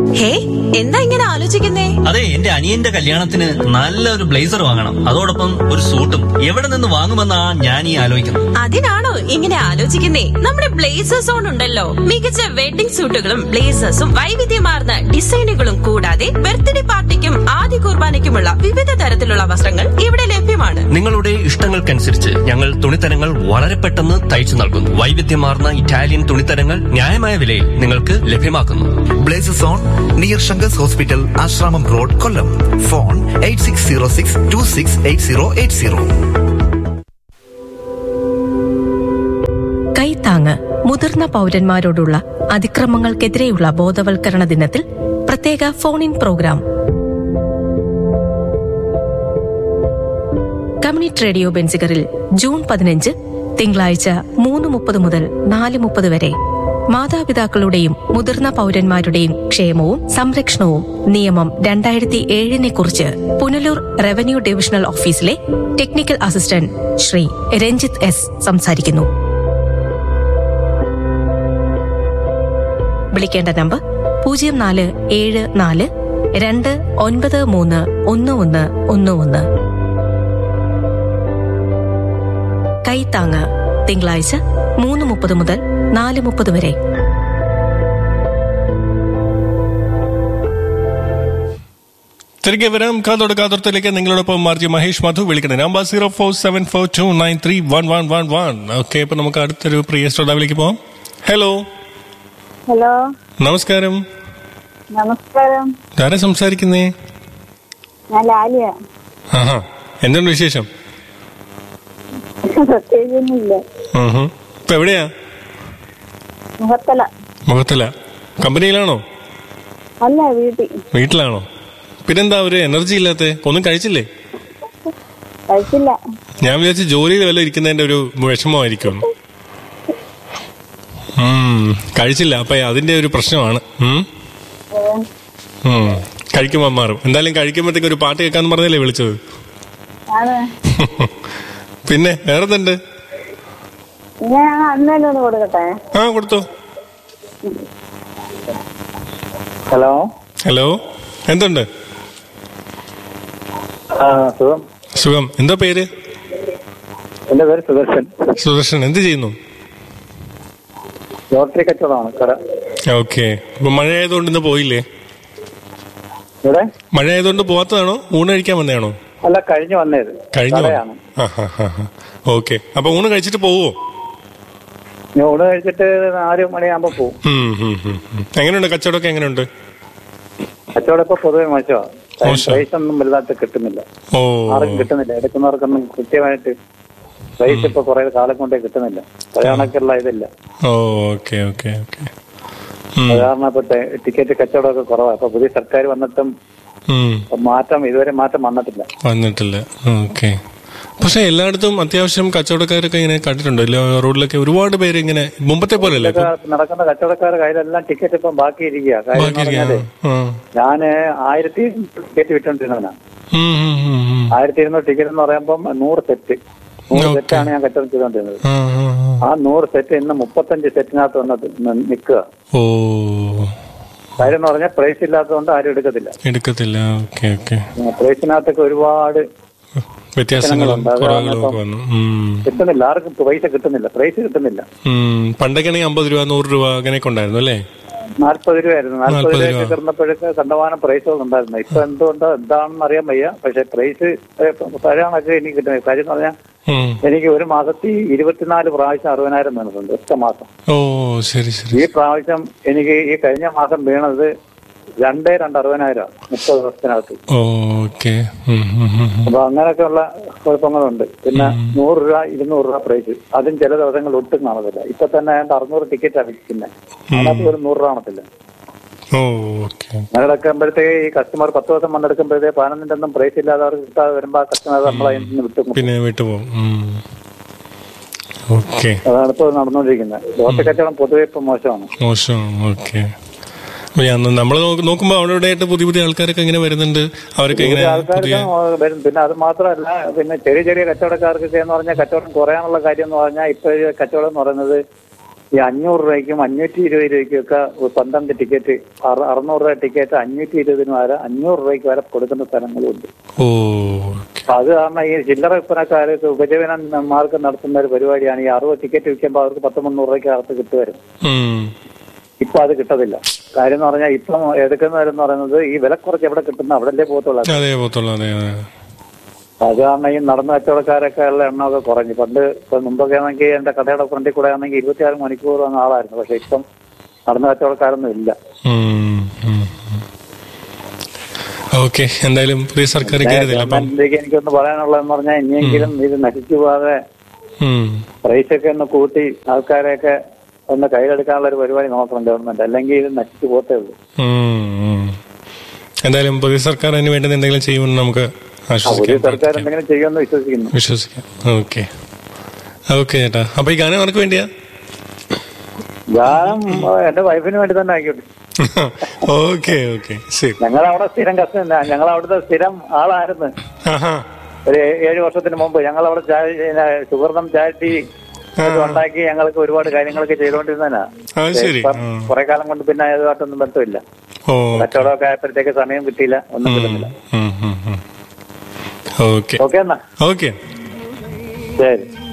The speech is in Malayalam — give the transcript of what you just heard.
ഹേ എന്താ ഇങ്ങനെ ആലോചിക്കുന്നേ അതെ എന്റെ അനിയന്റെ കല്യാണത്തിന് നല്ലൊരു ബ്ലേസർ വാങ്ങണം അതോടൊപ്പം ഒരു സൂട്ടും എവിടെ നിന്ന് വാങ്ങുമെന്നാ ഞാൻ ഈ ആലോചിക്കുന്നത് അതിനാണോ ഇങ്ങനെ ആലോചിക്കുന്നേ നമ്മുടെ ബ്ലേസേഴ്സ് ഓൺ ഉണ്ടല്ലോ മികച്ച വെഡിംഗ് സൂട്ടുകളും ബ്ലേസേഴ്സും വൈവിധ്യമാർന്ന ഡിസൈനുകളും കൂടാതെ ബർത്ത്ഡേ പാർട്ടിക്കും ആദ്യ കുർബാനയ്ക്കുമുള്ള വിവിധ തരത്തിലുള്ള വസ്ത്രങ്ങൾ ഇവിടെ ലഭ്യമാണ് നിങ്ങളുടെ ഇഷ്ടങ്ങൾക്കനുസരിച്ച് ഞങ്ങൾ തുണിത്തരങ്ങൾ വളരെ പെട്ടെന്ന് തയ്ച്ചു നൽകുന്നു വൈവിധ്യമാർന്ന ഇറ്റാലിയൻ തുണിത്തരങ്ങൾ ന്യായമായ വിലയിൽ നിങ്ങൾക്ക് ലഭ്യമാക്കുന്നു blazes on near Shankars hospital Ashramam road Kollam phone eight six zero six two six eight zero eight zero കൈത്താങ്ങ് മുതിർന്ന പൗരന്മാരോടുള്ള അതിക്രമങ്ങൾക്കെതിരെയുള്ള ബോധവൽക്കരണ ദിനത്തിൽ പ്രത്യേക phone in program community radio ബെൻസിഗറിൽ ജൂൺ പതിനഞ്ച് തിങ്കളാഴ്ച മൂന്ന് മുപ്പത് മുതൽ നാല് മുപ്പത് വരെ മാതാപിതാക്കളുടെയും മുതിർന്ന പൗരന്മാരുടെയും ക്ഷേമവും സംരക്ഷണവും നിയമം രണ്ടായിരത്തി ഏഴിനെ കുറിച്ച് പുനലൂർ റവന്യൂ ഡിവിഷണൽ ഓഫീസിലെ technical assistant Shri Ranjith S സംസാരിക്കുന്നു വിളിക്കേണ്ട നമ്പർ പൂജ്യം നാല് ഏഴ് നാല് രണ്ട് ഒൻപത് മൂന്ന് ഒന്ന് ഒന്ന് ഒന്ന് ഒന്ന് കൈത്താങ്ങ് തിങ്കളാഴ്ച മൂന്ന് മുപ്പത് മുതൽ നാല് മുപ്പത് വരെ തിരികെ വരാം കാതോട് കാതോർത്തിലേക്ക് നിങ്ങളോടൊപ്പം മാർജി മഹേഷ് മധു വിളിക്കണം number zero four seven four two nine three one one one one okay ഇപ്പൊ നമുക്ക് അടുത്തൊരു പ്രിയ ശ്രോതാവിലേക്ക് പോവാം ഹലോ ഹലോ നമസ്കാരം നമസ്കാരം ആരാ സംസാരിക്കുന്നേ ഞാൻ ലാലിയ ആഹാ എന്തുണ്ട് വിശേഷം പ്രത്യേകിച്ചൊന്നുമില്ല ഉഹും. ഇപ്പൊ എവിടെയാ മുഖത്തല മുഖത്തല കമ്പനിയിലാണോ അല്ല വീട്ടിൽ വീട്ടിലാണോ പിന്നെന്താ ഒരു എനർജി ഇല്ലാത്ത ഒന്നും കഴിച്ചില്ലേ കഴിച്ചില്ല ഞാൻ വിചാരിച്ചു ജോലിയിൽ വല്ല ഇരിക്കുന്നതിന്റെ ഒരു വിഷമമായിരിക്കും ഉം, കഴിച്ചില്ല അപ്പൊ അതിന്റെ ഒരു പ്രശ്നമാണ് ഉം. ഉം, കഴിക്കുമ്പോ മാറും എന്തായാലും കഴിക്കുമ്പോഴത്തേക്ക് ഒരു പാട്ട് കേൾക്കാന്ന് പറഞ്ഞല്ലേ വിളിച്ചത് ആണ് പിന്നെ വേറെ എന്തുണ്ട് ഞാൻ അന്നേരം ഒന്ന് കൊടുക്കട്ടെ ആ കൊടുത്തോ ഹലോ ഹലോ എന്തുണ്ട് ആ സുഖം സുഖം എന്തോ പേര് എന്റെ പേര് സുദർശൻ സുദർശൻ എന്ത് ചെയ്യുന്നു ലോട്ടറി കച്ചവടമാണ് കട ഓക്കെ ഇപ്പൊ മഴ ആയതുകൊണ്ട് ഇന്ന് പോയില്ലേ ഇവിടെ മഴ ആയതുകൊണ്ട് പോവാത്തതാണോ ഊണ് കഴിക്കാൻ വന്നതാണോ അല്ല കഴിഞ്ഞു വന്നേത് കഴിഞ്ഞു കടയാണ് ഓക്കെ അപ്പൊ ഊണ് കഴിച്ചിട്ട് പോവോ ഞാൻ ഊണ് കഴിച്ചിട്ട് നാല് മണിയാകുമ്പോ പോകും ഉം, ഉം, ഉം, ഉം. എങ്ങനെയുണ്ട് കച്ചവടമൊക്കെ എങ്ങനെയുണ്ട് കച്ചവടം ഇപ്പൊ പൊതുവെ മോശമാണ് മോശം. പ്രൈസ് ഒന്നും വലുതായിട്ട് കിട്ടുന്നില്ല ഓ ആർക്കും കിട്ടുന്നില്ല എടുക്കുന്നവർക്കൊന്നും കൃത്യമായിട്ട് പ്രൈസ് ഇപ്പൊ കുറെ കാലം കൊണ്ടേ കിട്ടുന്നില്ല പഴയ കണക്കുള്ള ഇതില്ല ഓ ഓക്കെ ഓക്കെ ഓക്കെ അത് കാരണം ഇപ്പൊ ടെ- ടിക്കറ്റ് കച്ചവടമൊക്കെ കുറവാണ് ഇപ്പൊ പുതിയ സർക്കാർ വന്നിട്ടും ഇപ്പൊ മാറ്റം ഇതുവരെ മാറ്റം വന്നിട്ടില്ല വന്നിട്ടില്ല ഓക്കെ പക്ഷെ എല്ലായിടത്തും അത്യാവശ്യം കച്ചവടക്കാരൊക്കെ ഇങ്ങനെ കണ്ടിട്ടുണ്ടോ ഇല്ല റോഡിലൊക്കെ ഒരുപാട് പേര് ഇങ്ങനെ മുമ്പത്തെ പോലെയല്ലേ ഇപ്പൊ ഇതൊക്കെ നടക്കുന്ന കച്ചവടക്കാരുടെ കയ്യിലെല്ലാം ടിക്കറ്റ് ഇപ്പം ബാക്കിയിരിക്കുക കാര്യം എന്ന് ബാക്കിയിരിക്കുകയാണ്. പറഞ്ഞാല് ആ. ഞാന് ആയിരത്തി ടിക്കറ്റ് വിട്ടോണ്ടിരുന്നവനാണ് ഉം, ഉം, ഉം, ഉം. ആയിരത്തി ഇരുന്നൂറ് ടിക്കറ്റ് എന്ന് പറയുമ്പോൾ നൂറ് സെറ്റ് നൂറ് സെറ്റാണ് ഞാൻ കച്ചവടം ചെയ്തോണ്ടിരുന്നത് ആ, ആ, ആ. ആ നൂറ് സെറ്റ് ഇന്ന് മുപ്പത്തഞ്ച് സെറ്റിനകത്ത് വന്ന് നിൽക്കുക ഓ കാര്യം എന്ന് പറഞ്ഞാൽ പ്രൈസ് ഇല്ലാത്തതുകൊണ്ട് ആരും എടുക്കത്തില്ല എടുക്കത്തില്ല ഓക്കെ ഓക്കെ പ്രൈസിനകത്തൊക്കെ ഒരുപാട് വ്യത്യാസങ്ങളും പ്രശ്നങ്ങളുണ്ട്. അത് കുറവുകളും ഒക്കെ കാരണം വന്നു ഉം. കിട്ടുന്നില്ല ആർക്കും പൈസ കിട്ടുന്നില്ല പ്രൈസ് കിട്ടുന്നില്ല ഉം. പണ്ടൊക്കെയാണെങ്കിൽ അമ്പത് രൂപ നൂറ് രൂപ അങ്ങനെയൊക്കെ ഉണ്ടായിരുന്നു അല്ലേ നാല്പത് രൂപയായിരുന്നു നാല്പത് നാല്പത് രൂപയ്ക്ക് രൂപ. കിടന്നപ്പോഴൊക്കെ കണ്ടമാനം പ്രൈസുകൾ ഉണ്ടായിരുന്നു ഇപ്പൊ എന്തുകൊണ്ടോ എന്താണെന്ന് അറിയാൻ വയ്യ പക്ഷെ പ്രൈസ് പഴയണൊക്കെ എനിക്ക് കിട്ടുന്നത് കാര്യം എന്ന് പറഞ്ഞാൽ ഉം. എനിക്ക് ഒരു മാസത്തിൽ ഇരുപത്തിനാല് പ്രാവശ്യം അറുപതിനായിരം വീണിട്ടുണ്ട് ഒറ്റ മാസം ഓ ശരി ശരി ഈ പ്രാവശ്യം എനിക്ക് ഈ കഴിഞ്ഞ മാസം വീണത് രണ്ടേ രണ്ട് അറുപതിനായിരം മുപ്പത് ദിവസത്തിനകത്ത് ഓക്കെ അപ്പൊ അങ്ങനെയൊക്കെയുള്ള കുഴപ്പങ്ങളുണ്ട് പിന്നെ നൂറ് രൂപ ഇരുന്നൂറ് രൂപ പ്രൈസ് അതും ചില ദിവസങ്ങളിൽ ഒട്ടും കാണത്തില്ല ഇപ്പൊ തന്നെ ഏതാണ്ട് അറുന്നൂറ് ടിക്കറ്റാണ് വിൽക്കുന്നത് അതിനകത്ത് ഒരു നൂറ് രൂപ കാണത്തില്ല ഓ ഓക്കെ അങ്ങനെ എടുക്കുമ്പോഴത്തേക്ക് ഈ കസ്റ്റമർ പത്ത് ദിവസം വന്നെടുക്കുമ്പോഴത്തേക്ക് പതിനൊന്നിന്റെ ഒന്നും പ്രൈസ് ഇല്ലാതെ അവർക്ക് കിട്ടാതെ വരുമ്പോ ആ കസ്റ്റമർ നമ്മളെ അതിൽ നിന്ന് വിട്ടു പിന്നെ വിട്ടുപോകും ഓക്കെ അതാണ് ഇപ്പോൾ നടന്നുകൊണ്ടിരിക്കുന്നത് ലോട്ടറി കച്ചവടം പൊതുവെ ഇപ്പൊ മോശമാണ് മോശമാണ് ഓക്കെ ഞാൻ നമ്മൾ നോക്കുമ്പോ അവിടെ ഇവിടെ ആയിട്ട് പുതിയ പുതിയ ആൾക്കാരൊക്കെ ഇങ്ങനെ വരുന്നുണ്ട് അവരൊക്കെ ഇങ്ങനെ പുതിയ പുതിയ ആൾക്കാർക്ക് വരും പിന്നെ അത് മാത്രമല്ല പിന്നെ ചെറിയ ചെറിയ കച്ചവടക്കാർക്കൊക്കെ എന്ന് പറഞ്ഞാൽ കച്ചവടം കുറയാനുള്ള കാര്യം എന്ന് പറഞ്ഞാൽ ഇപ്പൊ ഈ കച്ചവടം എന്ന് പറയുന്നത് ഈ അഞ്ഞൂറ് രൂപയ്ക്കും അഞ്ഞൂറ്റി ഇരുപത് രൂപയ്ക്കും ഒക്കെ ഒരു പന്ത്രണ്ട് ടിക്കറ്റ് അറ- അറുന്നൂറ് രൂപ ടിക്കറ്റ് അഞ്ഞൂറ്റി ഇരുപതിന് വരെ അഞ്ഞൂറ് രൂപയ്ക്ക് വരെ കൊടുക്കുന്ന സ്ഥലങ്ങളും ഉണ്ട് ഓ അപ്പൊ അത് കാരണം ഈ ചില്ലറ വിൽപ്പനക്കാർക്ക് ഉപജീവനമാർക്ക് നടത്തുന്ന ഒരു പരിപാടിയാണ് ഈ അറുപത് ടിക്കറ്റ് വിൽക്കുമ്പോൾ അവർക്ക് പത്ത് മുന്നൂറ് രൂപയ്ക്ക് അകത്ത് കിട്ടുമായിരുന്നു ഉം. ഇപ്പൊ അത് കിട്ടത്തില്ല കാര്യം എന്ന് പറഞ്ഞാൽ ഇപ്പം എടുക്കുന്നവരെന്ന് പറയുന്നത് ഈ വില കുറച്ച് എവിടെ കിട്ടുന്ന അവിടെ പോകത്തുള്ളൂ അതേ പോത്തുള്ളൂ അതെ അതെ അത് കാരണം ഈ നടന്ന കച്ചവടക്കാരൊക്കെ ഉള്ള എണ്ണമൊക്കെ കുറഞ്ഞു പണ്ട് ഇപ്പൊ മുമ്പൊക്കെ ആണെങ്കിൽ എന്റെ കടയുടെ ഫ്രണ്ടിൽ കൂടെ ആണെങ്കിൽ ഇരുപത്തിയാറ് മണിക്കൂർ അങ്ങ് ആളായിരുന്നു പക്ഷെ ഇപ്പം നടന്ന കച്ചവടക്കാരൊന്നും ഇല്ല ഓക്കെ എന്തായാലും പുതിയ സർക്കാർ കയറിയതില്ല അപ്പം ഗവൺമെന്റിലേക്ക് എനിക്കൊന്ന് പറയാനുള്ളതെന്ന് പറഞ്ഞാൽ ഇനിയെങ്കിലും ഇത് നശിച്ചു പോകാതെ ഉം. പ്രൈസ് ഒക്കെ ഒന്ന് കൂട്ടി ആൾക്കാരെയൊക്കെ ഒന്ന് കയ്യിലെടുക്കാനുള്ള ഒരു പരിപാടി നോക്കണം ഗവൺമെന്റ് അല്ലെങ്കിൽ ഇത് നശിച്ചു പോത്തേ ഉള്ളൂ ഉം, ഉം. എന്തായാലും പുതിയ സർക്കാർ അതിന് വേണ്ടി എന്തെങ്കിലും ചെയ്യുമെന്ന് നമുക്ക് ആ, പുതിയ ആശ്വസിക്കാം സർക്കാർ എന്തെങ്കിലും ചെയ്യുമെന്ന് വിശ്വസിക്കുന്നു വിശ്വസിക്കാം ഓക്കെ ഓക്കെ ചേട്ടാ അപ്പൊ ഈ ഗാനം ആർക്ക് വേണ്ടിയാ ഗാനം ആ, എന്റെ വൈഫിന് വേണ്ടി തന്നെ ആയിക്കോട്ടെ ഓക്കെ ഓക്കെ ശരി ഞങ്ങൾ അവിടെ സ്ഥിരം കസ്റ്റമർ ഞങ്ങൾ അവിടുത്തെ സ്ഥിരം ആളായിരുന്നു ആഹാ. ഒരു ഏഴ് വർഷത്തിന് മുമ്പ് ഞങ്ങൾ അവിടെ സുഹൃതം ചാരിറ്റി ഇത് ഉണ്ടാക്കി ഞങ്ങൾക്ക് ഒരുപാട് കാര്യങ്ങളൊക്കെ ചെയ്തുകൊണ്ടിരുന്നതിനാ അത് ശരി ഇപ്പം ആ. കുറെ കാലം കൊണ്ട് പിന്നെ അതുമായിട്ടൊന്നും ബന്ധമില്ല ഓ കച്ചവടമൊക്കെ ആയപ്പോഴത്തേക്ക് സമയം കിട്ടിയില്ല ഒന്നും കിട്ടുന്നില്ല ഉം, ഉം, ഉം. ഓക്കെ ഓക്കെ എന്നാ ഓക്കെ ശരി